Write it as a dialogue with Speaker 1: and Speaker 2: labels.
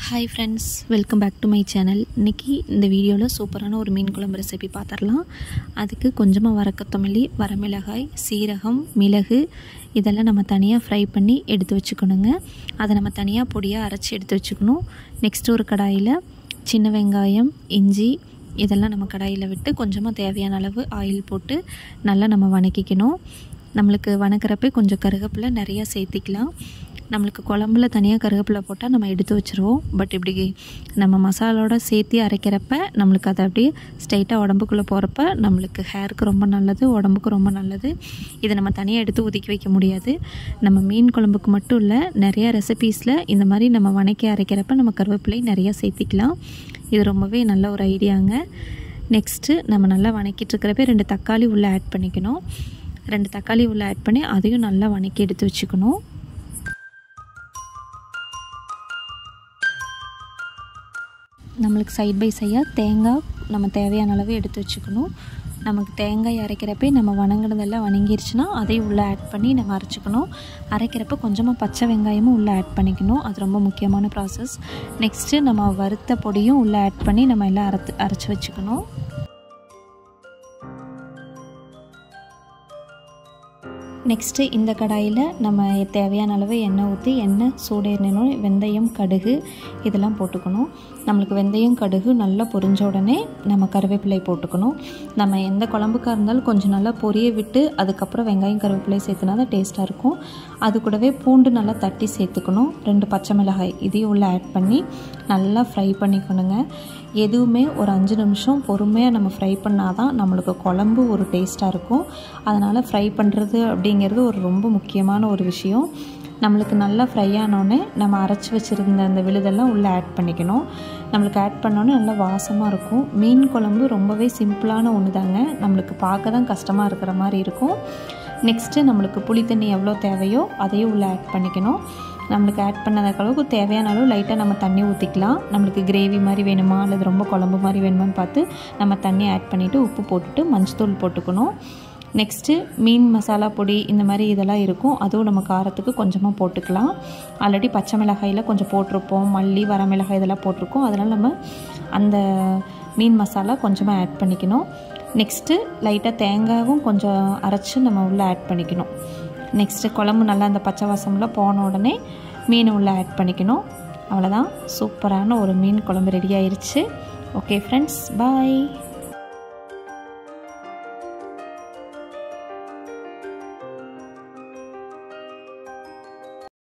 Speaker 1: hi friends welcome back to my channel இன்றைக்கி இந்த வீடியோவில் சூப்பரான ஒரு மீன் குழம்பு ரெசிபி பார்த்துடலாம் அதுக்கு கொஞ்சமாக வரக்கொத்தமல்லி வரமிளகாய் சீரகம் மிளகு இதெல்லாம் நம்ம தனியாக ஃப்ரை பண்ணி எடுத்து வச்சுக்கணுங்க அதை நம்ம தனியாக பொடியாக அரைச்சி எடுத்து வச்சுக்கணும் நெக்ஸ்ட் ஒரு கடாயில் சின்ன வெங்காயம் இஞ்சி இதெல்லாம் நம்ம கடாயில் விட்டு கொஞ்சமாக தேவையான அளவு ஆயில் போட்டு நல்லா நம்ம வணக்கிக்கணும் நம்மளுக்கு வணக்கிறப்ப கொஞ்சம் கருவேப்பிலை நிறையா சேர்த்திக்கலாம் நம்மளுக்கு குழம்புல தனியாக கருவேப்பிலை போட்டால் நம்ம எடுத்து வச்சுருவோம் பட் இப்படி நம்ம மசாலோட சேர்த்து அரைக்கிறப்ப நம்மளுக்கு அதை அப்படியே ஸ்ட்ரைட்டாக உடம்புக்குள்ளே போகிறப்ப நம்மளுக்கு ஹேருக்கு ரொம்ப நல்லது உடம்புக்கு ரொம்ப நல்லது இதை நம்ம தனியாக எடுத்து ஒதுக்கி வைக்க முடியாது நம்ம மீன் குழம்புக்கு மட்டும் இல்லை நிறையா ரெசிபீஸில் இந்த மாதிரி நம்ம வணக்கி அரைக்கிறப்ப நம்ம கருவேப்பிலை நிறையா சேர்த்திக்கலாம் இது ரொம்பவே நல்ல ஒரு ஐடியாங்க நெக்ஸ்ட்டு நம்ம நல்லா வணக்கிட்டு இருக்கிறப்ப ரெண்டு தக்காளி உள்ளே ஆட் பண்ணிக்கணும் ரெண்டு தக்காளி உள்ளே ஆட் பண்ணி அதையும் நல்லா வணக்கி எடுத்து வச்சுக்கணும் நம்மளுக்கு சைட் பை சைடாக தேங்காய் நம்ம தேவையான அளவு எடுத்து வச்சுக்கணும் நமக்கு தேங்காய் அரைக்கிறப்ப நம்ம வணங்கினதெல்லாம் வணங்கிருச்சுன்னா அதையும் உள்ளே ஆட் பண்ணி நம்ம அரைச்சிக்கணும் அரைக்கிறப்ப கொஞ்சமாக பச்சை வெங்காயமும் உள்ளே ஆட் பண்ணிக்கணும் அது ரொம்ப முக்கியமான ப்ராசஸ் நெக்ஸ்ட்டு நம்ம வறுத்த பொடியும் உள்ளே ஆட் பண்ணி நம்ம எல்லாம் அரைத்து அரைச்சி வச்சுக்கணும் நெக்ஸ்ட்டு இந்த கடாயில் நம்ம தேவையான அளவு எண்ணெய் ஊற்றி எண்ணெய் சூடேறணும் வெந்தயம் கடுகு இதெல்லாம் போட்டுக்கணும் நம்மளுக்கு வெந்தயம் கடுகு நல்லா பொரிஞ்ச உடனே நம்ம கருவேப்பிலை போட்டுக்கணும் நம்ம எந்த குழம்புக்காக இருந்தாலும் கொஞ்சம் நல்லா பொரிய விட்டு அதுக்கப்புறம் வெங்காயம் கருவேப்பிலை சேர்த்துனா தான் டேஸ்ட்டாக இருக்கும் அது கூடவே பூண்டு நல்லா தட்டி சேர்த்துக்கணும் ரெண்டு பச்சை மிளகாய் இதையும் உள்ளே ஆட் பண்ணி நல்லா ஃப்ரை பண்ணிக்கணுங்க எதுவுமே ஒரு அஞ்சு நிமிஷம் பொறுமையாக நம்ம ஃப்ரை பண்ணால் தான் நம்மளுக்கு குழம்பு ஒரு டேஸ்ட்டாக இருக்கும் அதனால் ஃப்ரை பண்ணுறது அப்படிங்கிறது ஒரு ரொம்ப முக்கியமான ஒரு விஷயம் நம்மளுக்கு நல்லா ஃப்ரை ஆனோடனே நம்ம அரைச்சி வச்சுருந்த அந்த விழுதெல்லாம் உள்ளே ஆட் பண்ணிக்கணும் நம்மளுக்கு ஆட் பண்ணோன்னே நல்லா வாசமாக இருக்கும் மீன் குழம்பு ரொம்பவே சிம்பிளான ஒன்று தாங்க நம்மளுக்கு பார்க்க தான் கஷ்டமாக இருக்கிற மாதிரி இருக்கும் நெக்ஸ்ட்டு நம்மளுக்கு புளி தண்ணி எவ்வளோ தேவையோ அதையும் உள்ளே ஆட் பண்ணிக்கணும் நம்மளுக்கு ஆட் பண்ணதுக்கு அளவுக்கு தேவையான அளவு லைட்டாக நம்ம தண்ணி ஊற்றிக்கலாம் நம்மளுக்கு கிரேவி மாதிரி வேணுமா அல்லது ரொம்ப குழம்பு மாதிரி வேணுமான்னு பார்த்து நம்ம தண்ணி ஆட் பண்ணிவிட்டு உப்பு போட்டுட்டு மஞ்சத்தூள் போட்டுக்கணும் நெக்ஸ்ட்டு மீன் மசாலா பொடி இந்த மாதிரி இதெல்லாம் இருக்கும் அதுவும் நம்ம காரத்துக்கு கொஞ்சமாக போட்டுக்கலாம் ஆல்ரெடி பச்சை மிளகாயில் கொஞ்சம் போட்டிருப்போம் மல்லி வரமிளகாய் இதெல்லாம் போட்டிருக்கோம் அதனால் நம்ம அந்த மீன் மசாலா கொஞ்சமாக ஆட் பண்ணிக்கணும் நெக்ஸ்ட்டு லைட்டாக தேங்காயும் கொஞ்சம் அரைச்சி நம்ம உள்ளே ஆட் பண்ணிக்கணும் நெக்ஸ்ட்டு குழம்பு நல்லா அந்த பச்சை வாசம்லாம் போன உடனே மீன் உள்ளே ஆட் பண்ணிக்கணும் அவ்வளோதான் சூப்பரான ஒரு மீன் குழம்பு ரெடி ஆயிடுச்சு ஓகே ஃப்ரெண்ட்ஸ் பாய்